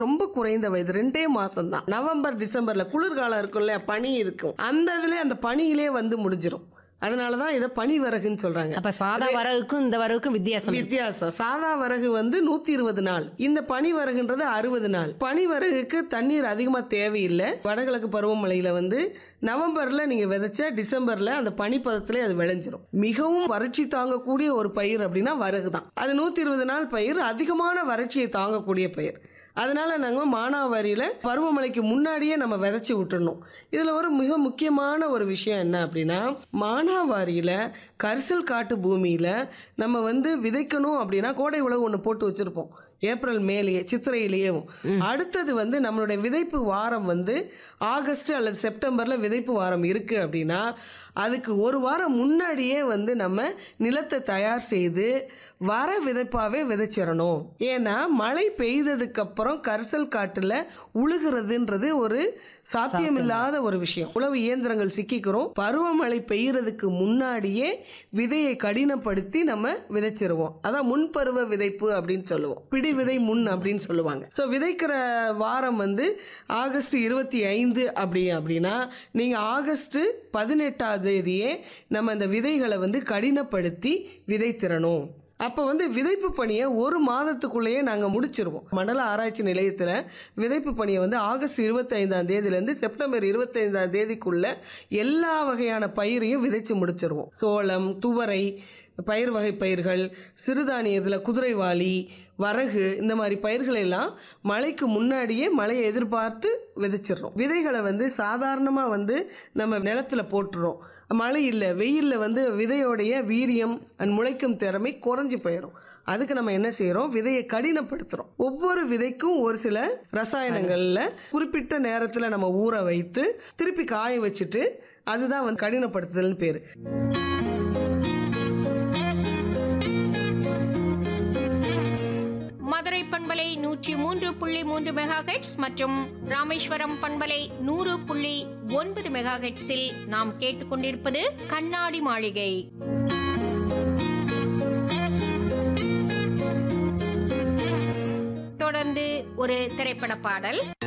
ரொம்ப குறைந்த வயது ரெண்டே மாசம் தான் நவம்பர் டிசம்பர்ல குளிர்காலம் இருக்கும்ல பனி இருக்கும் அந்த இதுல அந்த பனியிலே வந்து முடிஞ்சிரும் அதனாலதான் இதை பனி வரகுன்னு சொல்றாங்க அப்ப சாதா வரகுக்கும் இந்த வரகுக்கும் வித்தியாசம் இருக்கு. வித்தியாசம் சாதா வரகு வந்து நூத்தி இருபது நாள் இந்த பனி வரகுன்றது அறுபது நாள் பனி வரகுக்கு தண்ணீர் அதிகமா தேவையில்லை வடகிழக்கு பருவமழையில வந்து நவம்பர்ல நீங்க விதைச்ச டிசம்பர்ல அந்த பனிப்பதத்திலே அது விளைஞ்சிரும் மிகவும் வறட்சி தாங்கக்கூடிய ஒரு பயிர் அப்படின்னா வரகு தான் அது நூத்தி இருபது நாள் பயிர் அதிகமான வறட்சியை தாங்கக்கூடிய பயிர் அதனால நாங்கள் மானாவாரியில் பருவமழைக்கு முன்னாடியே நம்ம விதைச்சி விட்டுறணும் இதில் ஒரு மிக முக்கியமான ஒரு விஷயம் என்ன அப்படின்னா மானாவாரியில் கரிசல் காட்டு பூமியில் நம்ம வந்து விதைக்கணும் அப்படின்னா கோடை உழவு ஒன்று போட்டு வச்சுருப்போம் ஏப்ரல் மேலேயே சித்திரையிலேயே அடுத்தது வந்து நம்மளுடைய விதைப்பு வாரம் வந்து ஆகஸ்ட் அல்லது செப்டம்பர்ல விதைப்பு வாரம் இருக்கு அப்படின்னா அதுக்கு ஒரு வாரம் முன்னாடியே வந்து நம்ம நிலத்தை தயார் செய்து வர விதைப்பாவே விதைச்சிடணும் ஏன்னா மழை பெய்ததுக்கு அப்புறம் கரிசல் காட்டுல உழுகிறதுன்றது ஒரு சாத்தியமில்லாத ஒரு விஷயம் உழவு இயந்திரங்கள் சிக்கிக்கிறோம் பருவமழை பெய்யறதுக்கு முன்னாடியே விதையை கடினப்படுத்தி நம்ம விதைச்சிருவோம் அதான் முன்பருவ விதைப்பு அப்படின்னு சொல்லுவோம் பிடி விதை முன் அப்படின்னு சொல்லுவாங்க ஸோ விதைக்கிற வாரம் வந்து ஆகஸ்ட் இருபத்தி ஐந்து அப்படி அப்படின்னா நீங்க ஆகஸ்ட் பதினெட்டாம் தேதியே நம்ம அந்த விதைகளை வந்து கடினப்படுத்தி விதைத்திறணும் அப்போ வந்து விதைப்பு பணியை ஒரு மாதத்துக்குள்ளேயே நாங்கள் முடிச்சிருவோம் மண்டல ஆராய்ச்சி நிலையத்தில் விதைப்பு பணியை வந்து ஆகஸ்ட் இருபத்தைந்தாம் தேதியிலேருந்து செப்டம்பர் இருபத்தைந்தாம் தேதிக்குள்ள எல்லா வகையான பயிரையும் விதைச்சு முடிச்சிருவோம் சோளம் துவரை பயிர் வகை பயிர்கள் சிறுதானியத்தில் குதிரைவாளி வரகு இந்த மாதிரி பயிர்களை எல்லாம் மழைக்கு முன்னாடியே மழையை எதிர்பார்த்து விதைச்சிடுறோம் விதைகளை வந்து சாதாரணமாக வந்து நம்ம நிலத்துல போட்டுறோம் மழை இல்லை வெயிலில் வந்து விதையோடைய வீரியம் அண்ட் முளைக்கும் திறமை குறைஞ்சி போயிடும் அதுக்கு நம்ம என்ன செய்யறோம் விதையை கடினப்படுத்துறோம் ஒவ்வொரு விதைக்கும் ஒரு சில ரசாயனங்கள்ல குறிப்பிட்ட நேரத்துல நம்ம ஊற வைத்து திருப்பி காய வச்சுட்டு அதுதான் வந்து கடினப்படுத்துதல்னு பேரு மதுரை பண்பலை நூற்றி மூன்று புள்ளி மூன்று மெகா மற்றும் ராமேஸ்வரம் பண்பலை நூறு புள்ளி ஒன்பது மெகா ஹெட்ஸில் நாம் கேட்டுக்கொண்டிருப்பது கண்ணாடி மாளிகை தொடர்ந்து ஒரு திரைப்பட பாடல்